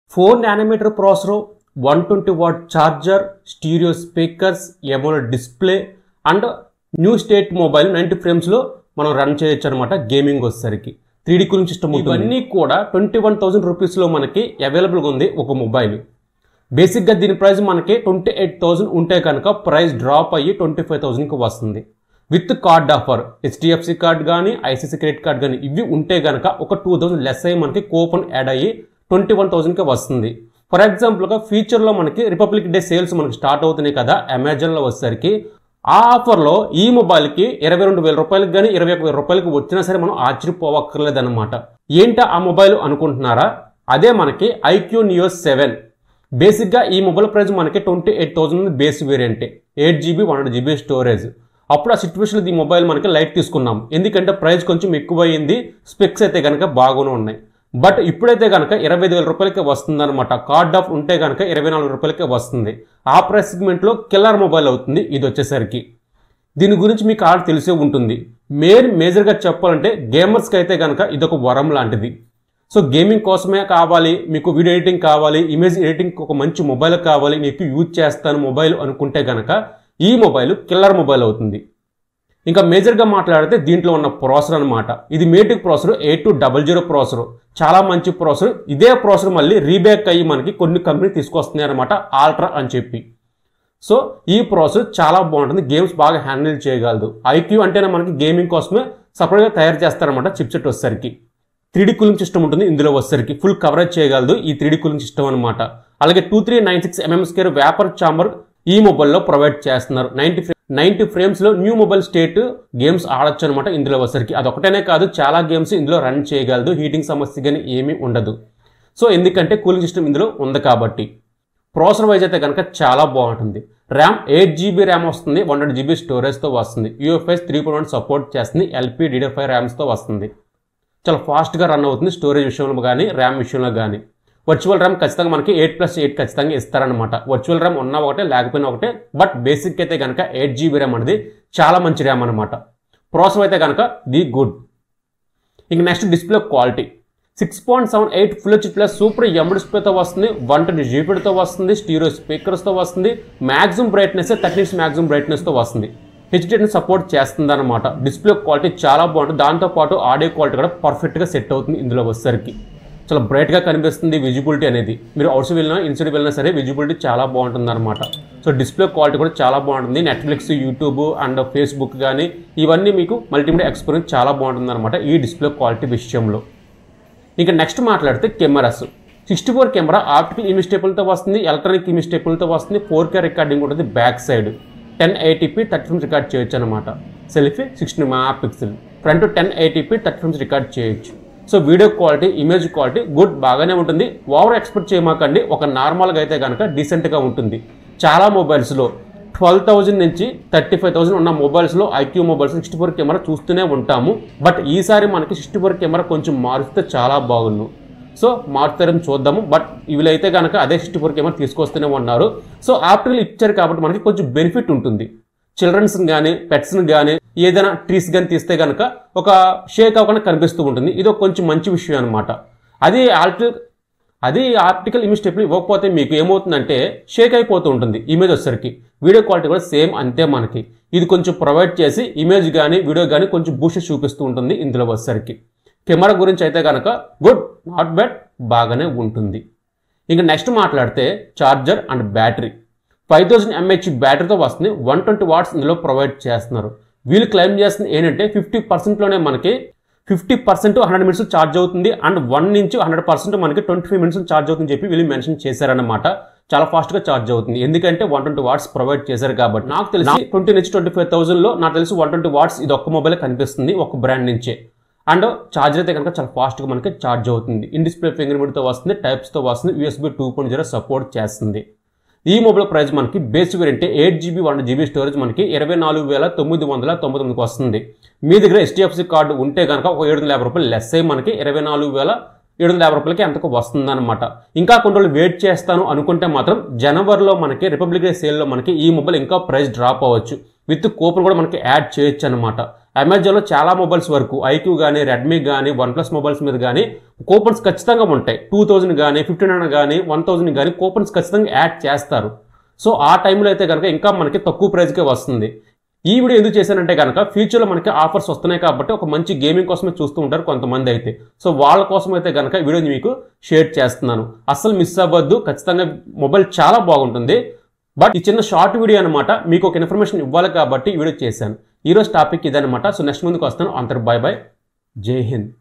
four nanometer processor one twenty watt charger stereo speakers AMOLED display and new state mobile ninety ఫ్రేమ్స్లో మనం run చేయొచ్చు అనమాట gaming వచ్చేసరికి three cooling system ఇవన్నీ కూడా ట్వంటీ వన్ థౌసండ్ రూపీస్లో మనకి అవైలబుల్గా ఉంది ఒక మొబైల్ బేసిక్గా దీని ప్రైస్ మనకి ట్వంటీ ఎయిట్ థౌసండ్ ఉంటే కనుక ప్రైస్ డ్రాప్ అయ్యి ట్వంటీ ఫైవ్ థౌసండ్కి వస్తుంది with card offer HDFC card కానీ ఐసీసీ క్రెడిట్ కార్డ్ కానీ ఇవి ఉంటే కనుక ఒక టూ థౌసండ్ లెస్ అయ్యి మనకి కూపన్ యాడ్ అయ్యి ట్వంటీ వన్ థౌసండ్కి వస్తుంది ఫర్ ఎగ్జాంపుల్గా ఫ్యూచర్లో మనకి రిపబ్లిక్ డే సేల్స్ మనకి స్టార్ట్ అవుతున్నాయి కదా అమెజాన్లో వచ్చేసరికి ఆ ఆఫర్లో ఈ మొబైల్కి ఇరవై రెండు వేల రూపాయలకి కానీ ఇరవై ఒక వేల రూపాయలకి వచ్చినా సరే మనం ఆశ్చర్యపోవక్కర్లేదు అనమాట ఏంటా ఆ మొబైల్ అనుకుంటున్నారా అదే మనకి ఐక్యూ నియో సెవెన్ బేసిక్గా ఈ మొబైల్ ప్రైస్ మనకి ట్వంటీ ఎయిట్ థౌసండ్ బేస్ వేరియంటే eight GB one hundred GB storage అప్పుడు ఆ సిచ్యువేషన్లో ఈ మొబైల్ మనకి లైట్ తీసుకున్నాం ఎందుకంటే ప్రైస్ కొంచెం ఎక్కువ అయింది స్పెక్స్ అయితే కనుక బాగానే ఉన్నాయి బట్ ఇప్పుడైతే కనుక ఇరవై ఐదు వేల రూపాయలకే వస్తుందన్నమాట కార్డ్ ఆఫ్ ఉంటే కనుక ఇరవై నాలుగు రూపాయలకే వస్తుంది ఆ ప్రైస్ సెగ్మెంట్లో కిల్లర్ మొబైల్ అవుతుంది ఇది వచ్చేసరికి దీని గురించి మీకు ఆడ తెలిసే ఉంటుంది మెయిన్ మేజర్గా చెప్పాలంటే గేమర్స్కి అయితే కనుక ఇదొక వరం లాంటిది సో గేమింగ్ కోసమే కావాలి మీకు వీడియో ఎడిటింగ్ కావాలి ఇమేజ్ ఎడిటింగ్ ఒక మంచి మొబైల్ కావాలి మీకు యూజ్ చేస్తాను మొబైల్ అనుకుంటే కనుక ఈ మొబైల్ కిల్లర్ మొబైల్ అవుతుంది ఇంకా మేజర్గా మాట్లాడితే దీంట్లో ఉన్న ప్రాసెసర్ అనమాట ఇది మేటిక్ processor eight two double zero processor చాలా మంచి ప్రాసెసర్ ఇదే ప్రాసెసర్ మళ్ళీ రీబేక్ అయ్యి మనకి కొన్ని కంపెనీ తీసుకొస్తున్నాయి అనమాట ఆల్ట్రా అని చెప్పి సో ఈ ప్రాసెసర్ చాలా బాగుంటుంది గేమ్స్ బాగా హ్యాండిల్ చేయగలదు ఐక్యూ అంటేనే మనకి గేమింగ్ కోసమే సపరేట్గా తయారు చేస్తారనమాట చిప్సెట్ వచ్చేసరికి త్రీ కూలింగ్ సిస్టమ్ ఉంటుంది ఇందులో వచ్చేసరికి ఫుల్ కవరేజ్ చేయగలదు ఈ త్రీ కూలింగ్ సిస్టమ్ అనమాట అలాగే two three nine six MM square vapour chamber ఈ మొబైల్లో ప్రొవైడ్ చేస్తున్నారు నైన్టీ నైన్టీ ఫ్రేమ్స్లో న్యూ మొబైల్ స్టేట్ గేమ్స్ ఆడొచ్చు అనమాట ఇందులో వచ్చేసరికి అదొకటేనే కాదు చాలా గేమ్స్ ఇందులో రన్ చేయగలదు హీటింగ్ సమస్య కానీ ఏమీ ఉండదు సో ఎందుకంటే కూలింగ్ సిస్టమ్ ఇందులో ఉంది కాబట్టి ప్రాసెసర్ వైజ్ అయితే కనుక చాలా బాగుంటుంది ర్యామ్ ఎయిట్ జీబీ ర్యామ్ వస్తుంది వన్ హండ్రెడ్ జీబీ స్టోరేజ్తో వస్తుంది UFS three point one support చేస్తుంది ఎల్పీ డీడీ ఫైవ్ ర్యామ్స్తో వస్తుంది చాలా ఫాస్ట్గా రన్ అవుతుంది స్టోరేజ్ విషయంలో కానీ ర్యామ్ విషయంలో కానీ వర్చువల్ ర్యామ్ ఖచ్చితంగా మనకి ఎయిట్ ప్లస్ ఎయిట్ ఖచ్చితంగా ఇస్తారనమాట వర్చువల్ ర్యామ్ ఉన్న ఒకటే లేకపోయినా ఒకటే బట్ బేసిక్ అయితే కనుక ఎయిట్ జీబీ ర్యామ్ అనేది చాలా మంచి ర్యామ్ అనమాట ప్రాసెసర్ అయితే కనుక ది గుడ్ ఇంక next display quality six point seven eight full H plus super M డిస్ప్లేతో వస్తుంది వన్ ట్వంటీ జీపీతో వస్తుంది స్టీరియో స్పీకర్స్తో వస్తుంది మ్యాక్సిమం బ్రైట్నెస్ థర్టీస్ మ్యాక్సిమం బ్రైట్నెస్తో వస్తుంది హెచ్డిని సపోర్ట్ చేస్తుంది అనమాట డిస్ప్లే క్వాలిటీ చాలా బాగుంటుంది దాంతోపాటు ఆడియో క్వాలిటీ కూడా పర్ఫెక్ట్గా సెట్ అవుతుంది ఇందులో వచ్చేసరికి చాలా బ్రైట్గా కనిపిస్తుంది విజిబిలిటీ అనేది మీరు అవుట్స్ వెళ్ళినా ఇన్సైడ్ వెళ్ళినా సరే విజిబిలిటీ చాలా బాగుంటుంది అనమాట సో డిస్ప్లే క్వాలిటీ కూడా చాలా బాగుంటుంది నెట్ఫ్లిక్స్ యూట్యూబ్ అండ్ ఫేస్బుక్ కానీ ఇవన్నీ మీకు మల్టీమీడియా ఎక్స్పీరియన్స్ చాలా బాగుంటుంది అనమాట ఈ డిస్ప్లే క్వాలిటీ విషయంలో ఇంకా నెక్స్ట్ మాట్లాడితే cameras sixty four camera optical image టేబుల్తో వస్తుంది ఎలక్ట్రానిక్ ఇమేజ్ టేబుల్తో వస్తుంది ఫోర్ కే రికార్డింగ్ ఉంటుంది back side ten eighty P thirty films record చేయొచ్చు అనమాట selfie sixty megapixel front ten eighty P thirty films record చేయొచ్చు so video quality image quality good బాగానే ఉంటుంది ఓవర్ ఎక్స్పెక్ట్ చేయమాకండి ఒక నార్మల్గా అయితే కనుక డీసెంట్గా ఉంటుంది చాలా మొబైల్స్లో ట్వెల్వ్ థౌజండ్ నుంచి థర్టీ ఫైవ్ థౌసండ్ ఉన్న మొబైల్స్లో iQOO mobiles sixty four camera చూస్తూనే ఉంటాము బట్ ఈసారి మనకి సిక్స్టీ ఫోర్ కెమెరా కొంచెం మారిస్తే చాలా బాగుండు సో మారుతారని చూద్దాము బట్ వీళ్ళైతే కనుక అదే సిక్స్టీ ఫోర్ కెమెరా తీసుకొస్తూనే ఉన్నారు సో ఆప్టికల్ ఇచ్చారు కాబట్టి మనకి కొంచెం బెనిఫిట్ ఉంటుంది చిల్డ్రన్స్ కానీ పెట్స్ని కానీ ఏదైనా ట్రీస్ కానీ తీస్తే కనుక ఒక షేక్ అవ్వకుండా కనిపిస్తూ ఉంటుంది ఇది ఒక కొంచెం మంచి విషయం అనమాట అది ఆప్టికల్ అది ఆప్టికల్ ఇమేజ్ స్టెప్లు ఇవ్వకపోతే మీకు ఏమవుతుందంటే షేక్ అయిపోతూ ఉంటుంది ఇమేజ్ వచ్చేసరికి వీడియో క్వాలిటీ కూడా సేమ్ అంతే మనకి ఇది కొంచెం ప్రొవైడ్ చేసి ఇమేజ్ కానీ వీడియో కానీ కొంచెం బూస్ట్ చూపిస్తూ ఉంటుంది ఇందులో వచ్చేసరికి కెమెరా గురించి అయితే కనుక గుడ్ నాట్ బ్యాడ్ బాగానే ఉంటుంది ఇంకా నెక్స్ట్ మాట్లాడితే charger and battery five thousand MH బ్యాటరీతో వస్తుంది వన్ ట్వంటీ వాట్స్ ఇందులో ప్రొవైడ్ చేస్తున్నారు వీళ్ళు క్లెయిమ్ చేస్తుంది ఏంటంటే ఫిఫ్టీ పర్సెంట్లోనే మనకి fifty percent hundred minutes charge అవుతుంది అండ్ వన్ నుంచి హండ్రెడ్ పర్సెంట్ మనకి ట్వంటీ ఫైవ్ మినిట్స్ ఛార్జ్ అవుతుందని చెప్పి వీళ్ళు మెన్షన్ చేశారన్నమాట చాలా ఫాస్ట్గా ఛార్జ్ అవుతుంది ఎందుకంటే వన్ ట్వంటీ వాట్స్ ప్రొవైడ్ చేశారు కాబట్టి నాకు తెలిసి ట్వంటీ నుంచి ట్వంటీ ఫైవ్ థౌసండ్లో నాకు తెలిసి వన్ ట్వంటీ వాట్స్ ఇది ఒక్క మొబైల్ కనిపిస్తుంది ఒక బ్రాండ్ నుంచే అండ్ ఛార్జర్ అయితే కనుక చాలా ఫాస్ట్గా మనకి ఛార్జ్ అవుతుంది ఇన్ డిస్ప్లే ఫింగర్ ప్రింట్తో వస్తుంది టైప్స్తో వస్తుంది USB two point zero support చేస్తుంది ఈ మొబైల్ ప్రైస్ మనకి base variant eight GB one GB storage మనకి ఇరవై నాలుగు వేల తొమ్మిది వందల తొంభై తొమ్మిదికి వస్తుంది మీ దగ్గర హెచ్డిఎఫ్సి కార్డు ఉంటే కనుక ఒక ఏడు వందల యాభై రూపాయలు లెస్ అయ్యి మనకి ఇరవై నాలుగు వేల ఏడు వందల యాభై రూపాయలకి అంతకు వస్తుందన్నమాట ఇంకా కొన్ని రోజులు వెయిట్ చేస్తాను అనుకుంటే మాత్రం జనవరిలో మనకి రిపబ్లిక్ డే సేల్లో మనకి ఈ మొబైల్ ఇంకా ప్రైస్ డ్రాప్ అవ్వచ్చు విత్ కూపన్ కూడా మనకి యాడ్ చేయొచ్చు అనమాట అమెజాన్లో చాలా మొబైల్స్ వరకు ఐక్యూ కానీ రెడ్మీ కానీ వన్ ప్లస్ మొబైల్స్ మీద కానీ కూపన్స్ ఖచ్చితంగా ఉంటాయి టూ థౌజండ్ కానీ ఫిఫ్టీన్ హండ్రెడ్ కానీ వన్ థౌజండ్ కానీ కూపన్స్ ఖచ్చితంగా యాడ్ చేస్తారు సో ఆ టైంలో అయితే కనుక ఇంకా మనకి తక్కువ ప్రైస్కే వస్తుంది ఈ వీడియో ఎందుకు చేశానంటే కనుక ఫ్యూచర్లో మనకి ఆఫర్స్ వస్తున్నాయి కాబట్టి ఒక మంచి గేమింగ్ కోసమే చూస్తూ ఉంటారు కొంతమంది అయితే సో వాళ్ళ కోసం అయితే కనుక ఈ వీడియోని మీకు షేర్ చేస్తున్నాను అస్సలు మిస్ అవ్వద్దు ఖచ్చితంగా మొబైల్ చాలా బాగుంటుంది బట్ ఈ చిన్న షార్ట్ వీడియో అనమాట మీకు ఒక ఇన్ఫర్మేషన్ ఇవ్వాలి కాబట్టి ఈ వీడియో చేశాను ఈరోజు టాపిక్ ఇదనమాట సో నెక్స్ట్ ముందుకు వస్తాను అందరు బాయ్ బాయ్ జై హింద్